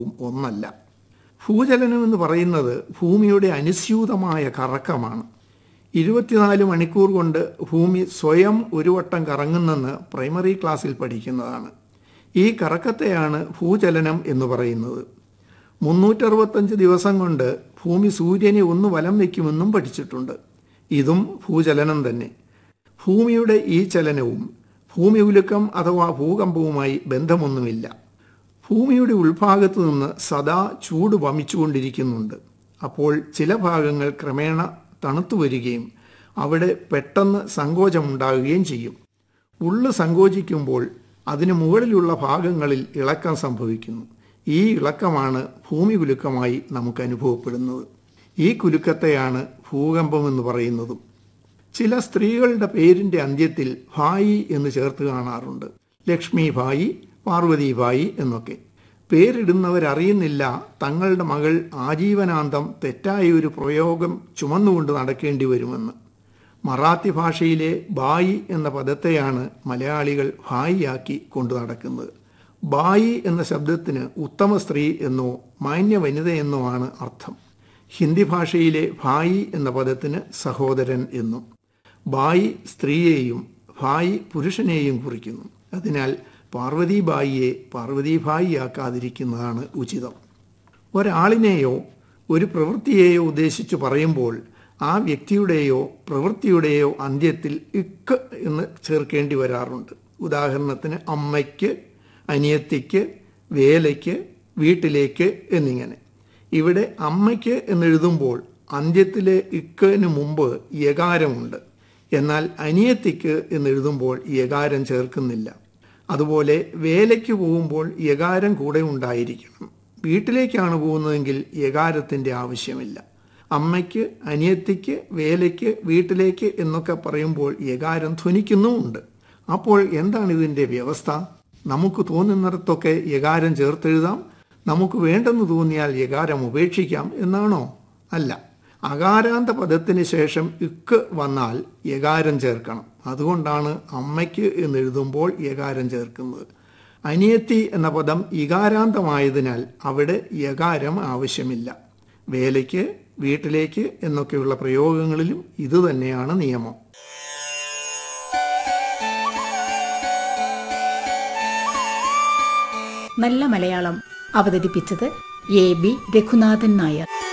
ഒന്നല്ല ഭൂചലനം എന്ന് പറയുന്നത് ഭൂമിയുടെ അനുസ്യൂതമായ കറക്കമാണ് ഇരുപത്തിനാല് മണിക്കൂർ കൊണ്ട് ഭൂമി സ്വയം ഒരു വട്ടം കറങ്ങുന്നെന്ന് പ്രൈമറി ക്ലാസ്സിൽ പഠിക്കുന്നതാണ് ഈ കറക്കത്തെയാണ് ഭൂചലനം എന്ന് പറയുന്നത് മുന്നൂറ്ററുപത്തഞ്ച് ദിവസം കൊണ്ട് ഭൂമി സൂര്യനെ ഒന്ന് വലം വയ്ക്കുമെന്നും പഠിച്ചിട്ടുണ്ട് ഇതും ഭൂചലനം തന്നെ ഭൂമിയുടെ ഈ ചലനവും ഭൂമി ഉലുക്കം അഥവാ ഭൂകമ്പവുമായി ബന്ധമൊന്നുമില്ല ഭൂമിയുടെ ഉൾഭാഗത്ത് നിന്ന് സദാ ചൂട് വമിച്ചുകൊണ്ടിരിക്കുന്നുണ്ട് അപ്പോൾ ചില ഭാഗങ്ങൾ ക്രമേണ തണുത്തു വരികയും അവിടെ പെട്ടെന്ന് സങ്കോചമുണ്ടാകുകയും ചെയ്യും ഉള്ളു സങ്കോചിക്കുമ്പോൾ അതിന് മുകളിലുള്ള ഭാഗങ്ങളിൽ ഇളക്കം സംഭവിക്കുന്നു ഈ ഇളക്കമാണ് ഭൂമി കുലുക്കമായി നമുക്ക് അനുഭവപ്പെടുന്നത് ഈ കുലുക്കത്തെയാണ് ഭൂകമ്പം എന്ന് പറയുന്നതും ചില സ്ത്രീകളുടെ പേരിന്റെ അന്ത്യത്തിൽ ഭായി എന്ന് ചേർത്ത് കാണാറുണ്ട് ലക്ഷ്മി ഭായി പാർവതി ഭായി എന്നൊക്കെ പേരിടുന്നവരറിയുന്നില്ല തങ്ങളുടെ മകൾ ആജീവനാന്തം തെറ്റായ ഒരു പ്രയോഗം ചുമന്നുകൊണ്ട് നടക്കേണ്ടി വരുമെന്ന് മറാത്തി ഭാഷയിലെ ബായി എന്ന പദത്തെയാണ് മലയാളികൾ ഭായിയാക്കി കൊണ്ടു നടക്കുന്നത് ബായി എന്ന ശബ്ദത്തിന് ഉത്തമ സ്ത്രീ എന്നോ മാന്യ വനിതയെന്നോ ആണ് അർത്ഥം ഹിന്ദി ഭാഷയിലെ ഭായി എന്ന പദത്തിന് സഹോദരൻ എന്നും ബായി സ്ത്രീയെയും ഭായി പുരുഷനെയും കുറിക്കുന്നു അതിനാൽ പാർവതിബായിയെ പാർവതിഭായിയാക്കാതിരിക്കുന്നതാണ് ഉചിതം ഒരാളിനെയോ ഒരു പ്രവൃത്തിയെയോ ഉദ്ദേശിച്ച് പറയുമ്പോൾ ആ വ്യക്തിയുടെയോ പ്രവൃത്തിയുടെയോ അന്ത്യത്തിൽ ഇക്ക് എന്ന് ചേർക്കേണ്ടി വരാറുണ്ട് ഉദാഹരണത്തിന് അമ്മയ്ക്ക് അനിയത്തിക്ക് വേലയ്ക്ക് വീട്ടിലേക്ക് എന്നിങ്ങനെ ഇവിടെ അമ്മയ്ക്ക് എന്നെഴുതുമ്പോൾ അന്ത്യത്തിലെ ഇക്കിന് മുമ്പ് യകാരമുണ്ട് എന്നാൽ അനിയത്തിക്ക് എന്നെഴുതുമ്പോൾ യകാരം ചേർക്കുന്നില്ല അതുപോലെ വേലയ്ക്ക് പോകുമ്പോൾ യകാരം കൂടെ ഉണ്ടായിരിക്കണം വീട്ടിലേക്കാണ് പോകുന്നതെങ്കിൽ യകാരത്തിൻ്റെ ആവശ്യമില്ല അമ്മയ്ക്ക് അനിയത്തിക്ക് വേലയ്ക്ക് വീട്ടിലേക്ക് എന്നൊക്കെ പറയുമ്പോൾ യകാരം ധ്വനിക്കുന്നുമുണ്ട് അപ്പോൾ എന്താണ് ഇതിൻ്റെ വ്യവസ്ഥ നമുക്ക് തോന്നുന്നിടത്തൊക്കെ യകാരം ചേർത്തെഴുതാം നമുക്ക് വേണ്ടെന്ന് തോന്നിയാൽ യകാരം ഉപേക്ഷിക്കാം എന്നാണോ അല്ല അകാരാന്ത പദത്തിന് ശേഷം ഇക്ക് വന്നാൽ യകാരം ചേർക്കണം അതുകൊണ്ടാണ് അമ്മയ്ക്ക് എന്നെഴുതുമ്പോൾ യകാരം ചേർക്കുന്നത് അനിയത്തി എന്ന പദം ഇകാരാന്തമായതിനാൽ അവിടെ യകാരം ആവശ്യമില്ല വേലയ്ക്ക് വീട്ടിലേക്ക് എന്നൊക്കെയുള്ള പ്രയോഗങ്ങളിലും ഇതുതന്നെയാണ് നിയമം നല്ല മലയാളം അവതരിപ്പിച്ചത് എ ബി രഘുനാഥൻ നായർ